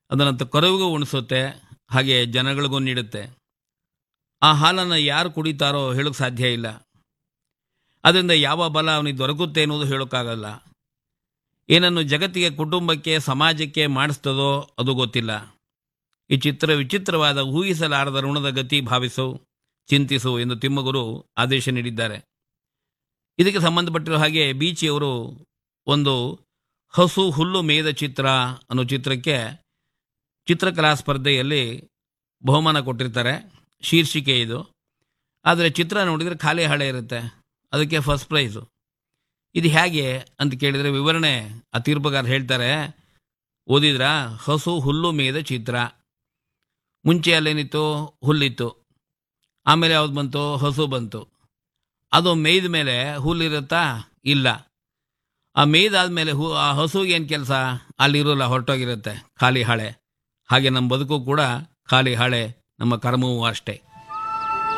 ಅದನ್ನು ಕರುವಿಗೂ ಉಣಿಸುತ್ತೆ ಹಾಗೆ ಜನಗಳಿಗೂ ನೀಡುತ್ತೆ ಆ ಹಾಲನ್ನು ಯಾರು ಕುಡಿತಾರೋ ಹೇಳೋಕ್ಕೆ ಸಾಧ್ಯ ಇಲ್ಲ ಅದರಿಂದ ಯಾವ ಬಲ ಅವನಿಗೆ ದೊರಕುತ್ತೆ ಅನ್ನೋದು ಹೇಳೋಕ್ಕಾಗಲ್ಲ ಏನನ್ನು ಜಗತ್ತಿಗೆ ಕುಟುಂಬಕ್ಕೆ ಸಮಾಜಕ್ಕೆ ಮಾಡಿಸ್ತದೋ ಅದು ಗೊತ್ತಿಲ್ಲ ಈ ಚಿತ್ರ ವಿಚಿತ್ರವಾದ ಊಹಿಸಲಾರದ ಋಣದ ಗತಿ ಭಾವಿಸು ಚಿಂತಿಸು ಎಂದು ತಿಮ್ಮಗುರು ಆದೇಶ ನೀಡಿದ್ದಾರೆ ಇದಕ್ಕೆ ಸಂಬಂಧಪಟ್ಟಿರೋ ಹಾಗೆ ಬೀಚಿಯವರು ಒಂದು ಹಸು ಹುಲ್ಲು ಮೇಯ್ದ ಚಿತ್ರ ಅನ್ನೋ ಚಿತ್ರಕ್ಕೆ ಚಿತ್ರಕಲಾ ಸ್ಪರ್ಧೆಯಲ್ಲಿ ಬಹುಮಾನ ಕೊಟ್ಟಿರ್ತಾರೆ ಶೀರ್ಷಿಕೆ ಇದು ಆದರೆ ಚಿತ್ರ ನೋಡಿದರೆ ಖಾಲಿ ಹಳೆ ಇರುತ್ತೆ ಅದಕ್ಕೆ ಫಸ್ಟ್ ಪ್ರೈಸು ಇದು ಹೇಗೆ ಅಂತ ಕೇಳಿದರೆ ವಿವರಣೆ ಆ ತೀರ್ಪುಗಾರ ಹೇಳ್ತಾರೆ ಓದಿದ್ರ ಹಸು ಹುಲ್ಲು ಮೇಯ್ದ ಚಿತ್ರ ಮುಂಚೆ ಅಲ್ಲೇನಿತ್ತು ಹುಲ್ಲಿತ್ತು ಆಮೇಲೆ ಯಾವ್ದು ಬಂತು ಹಸು ಬಂತು ಅದು ಮೇಯ್ದ ಮೇಲೆ ಹುಲ್ಲಿರುತ್ತಾ ಇಲ್ಲ ಆ ಮೇಯ್ದಾದ್ಮೇಲೆ ಹೂ ಆ ಹಸುಗೆ ಏನು ಕೆಲಸ ಅಲ್ಲಿರೋಲ್ಲ ಹೊರಟೋಗಿರುತ್ತೆ ಖಾಲಿ ಹಾಳೆ ಹಾಗೆ ನಮ್ಮ ಬದುಕು ಕೂಡ ಖಾಲಿ ಹಾಳೆ ನಮ್ಮ ಕರ್ಮವೂ ಅಷ್ಟೇ